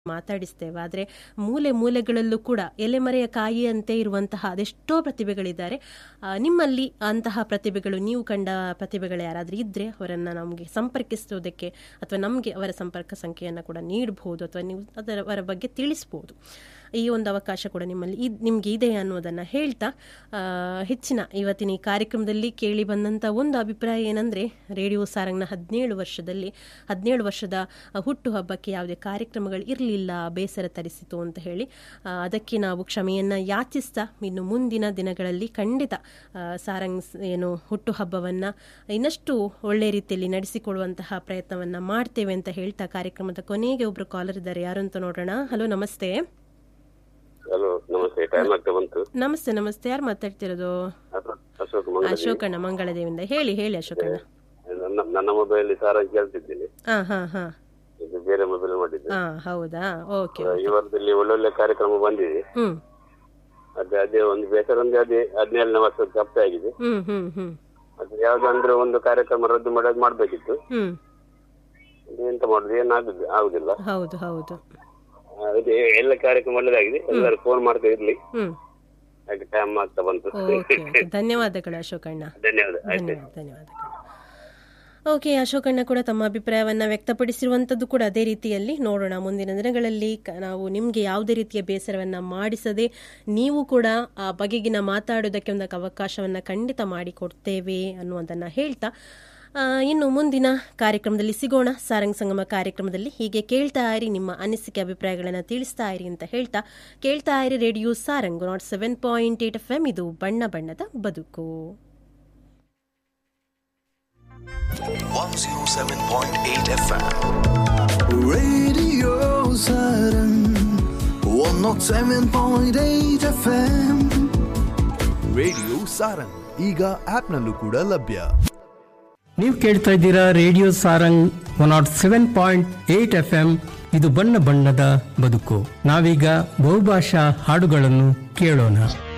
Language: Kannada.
ಮಾತಾಡಿಸ್ತೇವೆ ಆದರೆ ಮೂಲೆ ಮೂಲೆಗಳಲ್ಲೂ ಕೂಡ ಎಲೆಮರೆಯ ಕಾಯಿಯಂತೆ ಇರುವಂತಹ ಅದೆಷ್ಟೋ ಪ್ರತಿಭೆಗಳಿದ್ದಾರೆ ಆ, ನಿಮ್ಮಲ್ಲಿ ಅಂತಹ ಪ್ರತಿಭೆಗಳು ನೀವು ಕಂಡ ಪ್ರತಿಭೆಗಳು ಯಾರಾದರೂ ಇದ್ದರೆ ಅವರನ್ನು ನಮಗೆ ಸಂಪರ್ಕಿಸುವುದಕ್ಕೆ ಅಥವಾ ನಮಗೆ ಅವರ ಸಂಪರ್ಕ ಸಂಖ್ಯೆಯನ್ನು ಕೂಡ ನೀಡಬಹುದು ಅಥವಾ ನೀವು ಅದರ ಅವರ ಬಗ್ಗೆ ತಿಳಿಸ್ಬೋದು ಈ ಒಂದು ಅವಕಾಶ ಕೂಡ ನಿಮ್ಮಲ್ಲಿ ಇದ್ ನಿಮಗೆ ಇದೆ ಅನ್ನೋದನ್ನು ಹೇಳ್ತಾ ಆ, ಹೆಚ್ಚಿನ ಇವತ್ತಿನ ಈ ಕಾರ್ಯಕ್ರಮದಲ್ಲಿ ಕೇಳಿ ಬಂದಂಥ ಒಂದು ಅಭಿಪ್ರಾಯ ಏನಂದರೆ ರೇಡಿಯೋ ಸಾರಂಗ್ನ ಹದಿನೇಳು ವರ್ಷದಲ್ಲಿ ಹದಿನೇಳು ವರ್ಷದ ಹುಟ್ಟುಹಬ್ಬಕ್ಕೆ ಯಾವುದೇ ಕಾರ್ಯಕ್ರಮಗಳು ಇರಲಿಲ್ಲ ಬೇಸರ ತರಿಸಿತು ಅಂತ ಹೇಳಿ ಆ, ಅದಕ್ಕೆ ನಾವು ಕ್ಷಮೆಯನ್ನು ಯಾಚಿಸ್ತಾ ಇನ್ನು ಮುಂದಿನ ದಿನಗಳಲ್ಲಿ ಖಂಡಿತ ಆ, ಸಾರಂಗ್ ಸ್- ಏನು ಹುಟ್ಟುಹಬ್ಬವನ್ನು ಇನ್ನಷ್ಟು ಒಳ್ಳೆ ರೀತಿಯಲ್ಲಿ ನಡೆಸಿಕೊಡುವಂತಹ ಪ್ರಯತ್ನವನ್ನು ಮಾಡ್ತೇವೆ ಅಂತ ಹೇಳ್ತಾ ಕಾರ್ಯಕ್ರಮದ ಕೊನೆಗೆ ಒಬ್ಬರು ಕಾಲರ್ ಇದ್ದಾರೆ ಯಾರು ಅಂತ ನೋಡೋಣ ಹಲೋ ನಮಸ್ತೆ ಹಲೋ ನಮಸ್ತೆ ಟೈಮ್ ಆಗ್ತಾ ಬಂತು ನಮಸ್ತೆ ನಮಸ್ತೆ ಯಾರು ಮಾತಾಡ್ತಿರೋದು ಅಶೋಕ್- ಅಶೋಕ್ ಮಂಗಲ ಅಶೋಕಣ್ಣ ಮಂಗಳದೇವಿಂದ ಹೇಳಿ ಹೇಳಿ ಅಶೋಕಣ್ಣ ನನ್ನ ನನ್ನ ಮೊಬೈಲ್ ಸಾರ ಕೇಳ್ತಿದ್ದೀನಿ ಹಾ ಹಾ ಹಾ ಇದು ಬೇರೆ ಮೊಬೈಲ್ ಮಾಡಿದ್ದೆ ಹಾ ಹೌದಾ ಓಕೆ ಈ ವಾರದಲ್ಲಿ ಒಳ್ಳೊಳ್ಳೆ ಕಾರ್ಯಕ್ರಮ ಬಂದಿದೆ ಹ್ಮ್ ಅದೇ ಅದೇ ಒಂದು ಬೇಸರ ಅಂದ್ರೆ ಅದೇ ಹದಿನೇಳನೇ ವರ್ಷದ ತಪ್ಪೆ ಆಗಿದೆ ಹ್ಮ್ ಹ್ಮ್ ಹ್ಮ್ ಅದು ಯಾವ್ದಂದ್ರೆ ಒಂದು ಕಾರ್ಯಕ್ರಮ ರದ್ದು ಮಾಡೋದು ಮಾಡ್ಬೇಕಿತ್ತು ಹ್ಮ್ ಅದು ಎಂತ ಮಾಡುದು ಏನಾಗುದು ಆಗುದಿಲ್ಲ ಹೌದು ಹೌದು ಅದೇ ಎಲ್ಲ ಕಾರ್ಯಕ್ರಮ ಒಳ್ಳೆದಾಗಿದೆ ಎಲ್ಲರೂ ಫೋನ್ ಮಾಡ್ತಾ ಇರ್ಲಿ ಹ್ಮ್ ಹಾಗೆ ಟೈಮ್ ಆಗ್ತಾ ಬಂತು ಓಕೆ ಓಕೆ ಧನ್ಯವಾದಗಳು ಅಶೋಕಣ್ಣ ಧನ್ಯವಾದ ಆಯ್ತು ಧನ್ಯವಾದ ಧನ್ಯವಾದಗಳು ಓಕೆ ಅಶೋಕಣ್ಣ ಕೂಡ ತಮ್ಮ ಅಭಿಪ್ರಾಯವನ್ನು ವ್ಯಕ್ತಪಡಿಸಿರುವಂಥದ್ದು ಕೂಡ ಅದೇ ರೀತಿಯಲ್ಲಿ ನೋಡೋಣ ಮುಂದಿನ ದಿನಗಳಲ್ಲಿ ಕ- ನಾವು ನಿಮಗೆ ಯಾವುದೇ ರೀತಿಯ ಬೇಸರವನ್ನು ಮಾಡಿಸದೆ ನೀವು ಕೂಡ ಆ ಬಗೆಗಿನ ಮಾತಾಡೋದಕ್ಕೆ ಒಂದು ಅವಕಾಶವನ್ನು ಖಂಡಿತ ಮಾಡಿಕೊಡ್ತೇವೆ ಅನ್ನುವುದನ್ನು ಹೇಳ್ತಾ ಆ, ಇನ್ನು ಮುಂದಿನ ಕಾರ್ಯಕ್ರಮದಲ್ಲಿ ಸಿಗೋಣ ಸಾರಂಗ್ ಸಂಗಮ ಕಾರ್ಯಕ್ರಮದಲ್ಲಿ ಹೀಗೆ ಕೇಳ್ತಾ ಇರಿ ನಿಮ್ಮ ಅನಿಸಿಕೆ ಅಭಿಪ್ರಾಯಗಳನ್ನು ತಿಳಿಸ್ತಾ ಇರಿ ಅಂತ ಹೇಳ್ತಾ ಕೇಳ್ತಾ ಇರಿ radio Sarang not seven point eight F M ಇದು ಬಣ್ಣ ಬಣ್ಣದ ಬದುಕು 107.8 FM. Radio Saturn 107.8 FM radio Sarang ಈಗ ಆಪ್ನಲ್ಲೂ ಕೂಡ ಲಭ್ಯ ನೀವು ಕೇಳ್ತಾ ಇದ್ದೀರಾ radio Sarang one not seven point eight F M ಇದು ಬಣ್ಣ ಬಣ್ಣದ ಬದುಕು ನಾವೀಗ ಬಹುಭಾಷಾ ಹಾಡುಗಳನ್ನು ಕೇಳೋಣ